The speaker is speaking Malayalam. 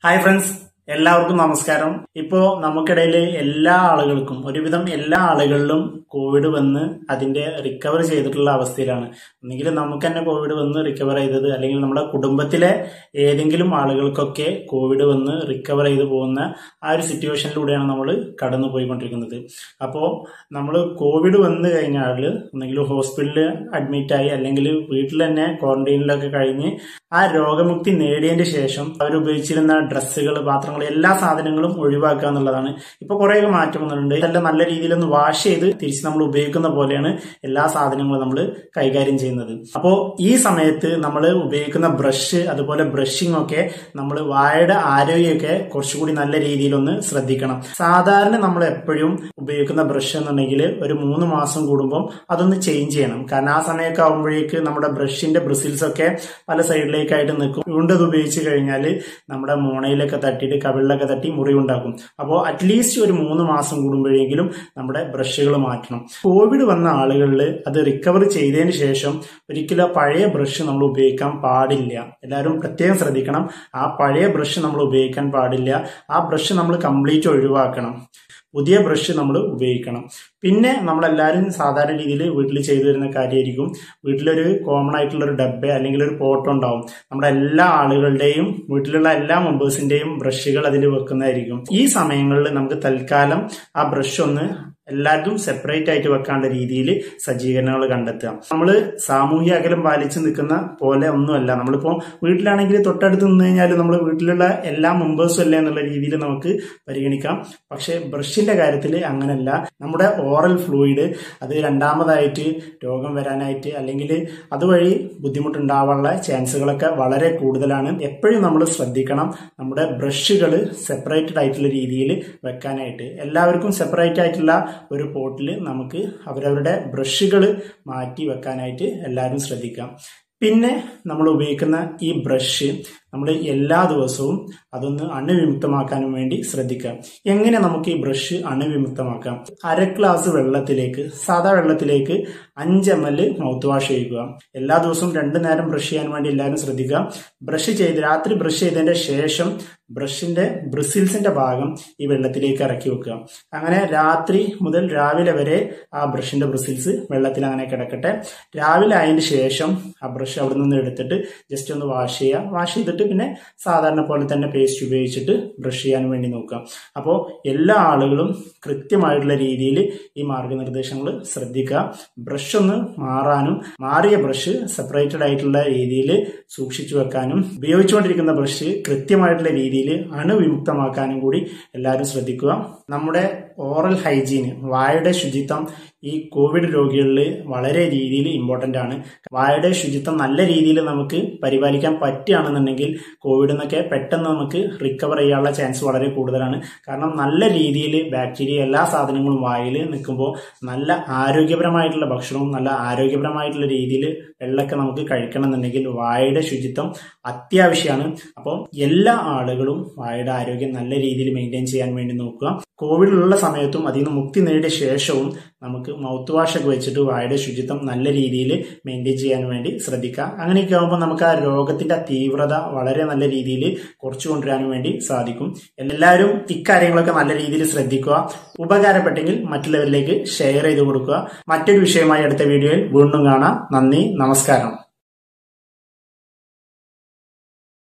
ഹായ് ഫ്രണ്ട്സ് എല്ലാവർക്കും നമസ്കാരം ഇപ്പോ നമുക്കിടയിൽ എല്ലാ ആളുകൾക്കും ഒരുവിധം എല്ലാ ആളുകളിലും കോവിഡ് വന്ന് അതിന്റെ റിക്കവർ ചെയ്തിട്ടുള്ള അവസ്ഥയിലാണ് ഒന്നുകിൽ നമുക്ക് തന്നെ കോവിഡ് വന്ന് റിക്കവർ ചെയ്തത് അല്ലെങ്കിൽ നമ്മുടെ കുടുംബത്തിലെ ഏതെങ്കിലും ആളുകൾക്കൊക്കെ കോവിഡ് വന്ന് റിക്കവർ ചെയ്ത് പോകുന്ന ആ ഒരു സിറ്റുവേഷനിലൂടെയാണ് നമ്മൾ കടന്നു പോയിക്കൊണ്ടിരിക്കുന്നത് അപ്പോൾ നമ്മൾ കോവിഡ് വന്നു കഴിഞ്ഞാൽ ഒന്നെങ്കിൽ ഹോസ്പിറ്റലിൽ അഡ്മിറ്റായി അല്ലെങ്കിൽ വീട്ടിൽ തന്നെ ക്വാറന്റൈനിലൊക്കെ കഴിഞ്ഞ് ആ രോഗമുക്തി നേടിയതിന് ശേഷം അവർ ഉപയോഗിച്ചിരുന്ന ഡ്രസ്സുകൾ പാത്രങ്ങൾ എല്ലാ സാധനങ്ങളും ഒഴിവാക്കുക എന്നുള്ളതാണ് ഇപ്പൊ കുറെ മാറ്റം വന്നിട്ടുണ്ട് ഇതെല്ലാം നല്ല രീതിയിൽ ഒന്ന് വാഷ് ചെയ്ത് തിരിച്ച് നമ്മൾ ഉപയോഗിക്കുന്ന പോലെയാണ് എല്ലാ സാധനങ്ങളും നമ്മൾ കൈകാര്യം ചെയ്യുന്നത് അപ്പോൾ ഈ സമയത്ത് നമ്മൾ ഉപയോഗിക്കുന്ന ബ്രഷ് അതുപോലെ ബ്രഷിംഗ് ഒക്കെ നമ്മൾ വായയുടെ ആരോഗ്യമൊക്കെ കുറച്ചുകൂടി നല്ല രീതിയിൽ ഒന്ന് ശ്രദ്ധിക്കണം സാധാരണ നമ്മൾ എപ്പോഴും ഉപയോഗിക്കുന്ന ബ്രഷ് എന്നുണ്ടെങ്കിൽ ഒരു മൂന്ന് മാസം കൂടുമ്പോൾ അതൊന്ന് ചേഞ്ച് ചെയ്യണം കാരണം ആ സമയമൊക്കെ ആകുമ്പോഴേക്ക് നമ്മുടെ ബ്രഷിന്റെ ബ്രിസിൽസ് ഒക്കെ പല സൈഡിലേക്കായിട്ട് നിൽക്കും വീണ്ടും അത് ഉപയോഗിച്ച് കഴിഞ്ഞാൽ നമ്മുടെ മോണയിലൊക്കെ തട്ടിയിട്ട് കവിളിലൊക്കെ തട്ടി മുറിവുണ്ടാക്കും അപ്പോൾ അറ്റ്ലീസ്റ്റ് ഒരു മൂന്ന് മാസം കൂടുമ്പോഴെങ്കിലും നമ്മുടെ ബ്രഷുകൾ മാറ്റണം കോവിഡ് വന്ന ആളുകളിൽ അത് റിക്കവർ ചെയ്തതിന് ശേഷം ഒരിക്കലും ആ പഴയ ബ്രഷ് നമ്മൾ ഉപയോഗിക്കാൻ പാടില്ല എല്ലാവരും പ്രത്യേകം ശ്രദ്ധിക്കണം ആ പഴയ ബ്രഷ് നമ്മൾ ഉപയോഗിക്കാൻ പാടില്ല ആ ബ്രഷ് നമ്മൾ കംപ്ലീറ്റ് ഒഴിവാക്കണം പുതിയ ബ്രഷ് നമ്മൾ ഉപയോഗിക്കണം പിന്നെ നമ്മളെല്ലാവരും സാധാരണ രീതിയിൽ വീട്ടിൽ ചെയ്തു വരുന്ന കാര്യമായിരിക്കും വീട്ടിലൊരു കോമൺ ആയിട്ടുള്ള ഒരു ഡബ്ബ അല്ലെങ്കിൽ ഒരു പോട്ട് ഉണ്ടാവും നമ്മുടെ എല്ലാ ആളുകളുടെയും വീട്ടിലുള്ള എല്ലാ മെമ്പേഴ്സിന്റെയും ബ്രഷുകൾ അതിൽ വെക്കുന്നതായിരിക്കും ഈ സമയങ്ങളിൽ നമുക്ക് തൽക്കാലം ആ ബ്രഷ് ഒന്ന് എല്ലാവരും സെപ്പറേറ്റ് ആയിട്ട് വെക്കാനുള്ള രീതിയിൽ സജ്ജീകരണങ്ങൾ കണ്ടെത്തുക നമ്മൾ സാമൂഹ്യ അകലം പാലിച്ച് നിൽക്കുന്ന പോലെ ഒന്നുമല്ല നമ്മളിപ്പോ വീട്ടിലാണെങ്കിൽ തൊട്ടടുത്ത് നിന്ന് കഴിഞ്ഞാൽ നമ്മൾ വീട്ടിലുള്ള എല്ലാ മെമ്പേഴ്സും അല്ലേ എന്നുള്ള രീതിയിൽ നമുക്ക് പരിഗണിക്കാം പക്ഷെ ബ്രഷിന്റെ കാര്യത്തിൽ അങ്ങനല്ല നമ്മുടെ ഓറൽ ഫ്ലൂയിഡ് അത് രണ്ടാമതായിട്ട് രോഗം വരാനായിട്ട് അല്ലെങ്കിൽ അതുവഴി ബുദ്ധിമുട്ടുണ്ടാവാനുള്ള ചാൻസുകളൊക്കെ വളരെ കൂടുതലാണ് എപ്പോഴും നമ്മൾ ശ്രദ്ധിക്കണം നമ്മുടെ ബ്രഷുകൾ സെപ്പറേറ്റഡ് ആയിട്ടുള്ള രീതിയിൽ വെക്കാനായിട്ട് എല്ലാവർക്കും സെപ്പറേറ്റ് ആയിട്ടുള്ള ഒരു പോട്ടിൽ നമുക്ക് അവരവരുടെ ബ്രഷുകൾ മാറ്റി വെക്കാനായിട്ട് എല്ലാവരും ശ്രദ്ധിക്കാം പിന്നെ നമ്മൾ ഉപയോഗിക്കുന്ന ഈ ബ്രഷ് നമ്മൾ എല്ലാ ദിവസവും അതൊന്ന് അണുവിമുക്തമാക്കാനും വേണ്ടി ശ്രദ്ധിക്കാം എങ്ങനെ നമുക്ക് ഈ ബ്രഷ് അണുവിമുക്തമാക്കാം അര ഗ്ലാസ് വെള്ളത്തിലേക്ക് സാധാ വെള്ളത്തിലേക്ക് അഞ്ച് എം എൽ മൗത്ത് വാഷ് ചെയ്യുക എല്ലാ ദിവസവും രണ്ടു നേരം ബ്രഷ് ചെയ്യാൻ വേണ്ടി എല്ലാവരും ശ്രദ്ധിക്കുക ബ്രഷ് ചെയ്ത് രാത്രി ബ്രഷ് ചെയ്തതിന്റെ ശേഷം ബ്രഷിന്റെ ബ്രിസിൽസിന്റെ ഭാഗം ഈ വെള്ളത്തിലേക്ക് ഇറക്കി വെക്കുക അങ്ങനെ രാത്രി മുതൽ രാവിലെ വരെ ആ ബ്രഷിന്റെ ബ്രിസിൽസ് വെള്ളത്തിൽ അങ്ങനെ കിടക്കട്ടെ രാവിലെ ആയതിനു ശേഷം ആ ബ്രഷ് അവിടെ നിന്ന് എടുത്തിട്ട് ജസ്റ്റ് ഒന്ന് വാഷ് ചെയ്യുക വാഷ് ചെയ്തിട്ട് പിന്നെ സാധാരണ പോലെ തന്നെ പേസ്റ്റ് ഉപയോഗിച്ചിട്ട് ബ്രഷ് ചെയ്യാൻ വേണ്ടി നോക്കാം അപ്പോൾ എല്ലാ ആളുകളും കൃത്യമായിട്ടുള്ള രീതിയിൽ ഈ മാർഗനിർദ്ദേശങ്ങൾ ശ്രദ്ധിക്കുക ബ്രഷ് ഒന്ന് മാറാനും മാറിയ ബ്രഷ് സെപ്പറേറ്റഡ് ആയിട്ടുള്ള രീതിയിൽ സൂക്ഷിച്ചു വെക്കാനും ഉപയോഗിച്ചുകൊണ്ടിരിക്കുന്ന ബ്രഷ് കൃത്യമായിട്ടുള്ള രീതിയിൽ അണുവിമുക്തമാക്കാനും കൂടി എല്ലാവരും ശ്രദ്ധിക്കുക നമ്മുടെ ഓറൽ ഹൈജീൻ വായുടെ ശുചിത്വം ഈ കോവിഡ് രോഗികളിൽ വളരെ രീതിയിൽ ഇമ്പോർട്ടൻ്റ് ആണ് വായുടെ ശുചിത്വം നല്ല രീതിയിൽ നമുക്ക് പരിപാലിക്കാൻ പറ്റുകയാണെന്നുണ്ടെങ്കിൽ കോവിഡ് എന്നൊക്കെ പെട്ടെന്ന് നമുക്ക് റിക്കവർ ചെയ്യാനുള്ള ചാൻസ് വളരെ കൂടുതലാണ് കാരണം നല്ല രീതിയിൽ ബാക്ടീരിയ എല്ലാ സാധനങ്ങളും വായിൽ നിൽക്കുമ്പോൾ നല്ല ആരോഗ്യപരമായിട്ടുള്ള ഭക്ഷണവും നല്ല ആരോഗ്യപരമായിട്ടുള്ള രീതിയിൽ വെള്ളമൊക്കെ നമുക്ക് കഴിക്കണം എന്നുണ്ടെങ്കിൽ വായുടെ ശുചിത്വം അത്യാവശ്യമാണ് അപ്പോൾ എല്ലാ ആളുകളും വായുടെ ആരോഗ്യം നല്ല രീതിയിൽ മെയിൻറ്റെയിൻ ചെയ്യാൻ വേണ്ടി നോക്കുക കോവിഡിലുള്ള സമയത്തും അതിൽ നിന്ന് മുക്തി നേടിയ ശേഷവും നമുക്ക് മൗത്ത് വാഷ് ഒക്കെ വെച്ചിട്ട് വായുടെ ശുചിത്വം നല്ല രീതിയിൽ മെയിൻറ്റെയിൻ ചെയ്യാൻ വേണ്ടി ശ്രദ്ധിക്കുക അങ്ങനെയൊക്കെ ആകുമ്പോൾ നമുക്ക് ആ രോഗത്തിന്റെ തീവ്രത വളരെ നല്ല രീതിയിൽ കുറച്ചു കൊണ്ടുവരാനും വേണ്ടി സാധിക്കും എല്ലാവരും ഇക്കാര്യങ്ങളൊക്കെ നല്ല രീതിയിൽ ശ്രദ്ധിക്കുക ഉപകാരപ്പെട്ടെങ്കിൽ മറ്റുള്ളവരിലേക്ക് ഷെയർ ചെയ്ത് കൊടുക്കുക മറ്റൊരു വിഷയമായി അടുത്ത വീഡിയോയിൽ വീണ്ടും കാണാം നന്ദി നമസ്കാരം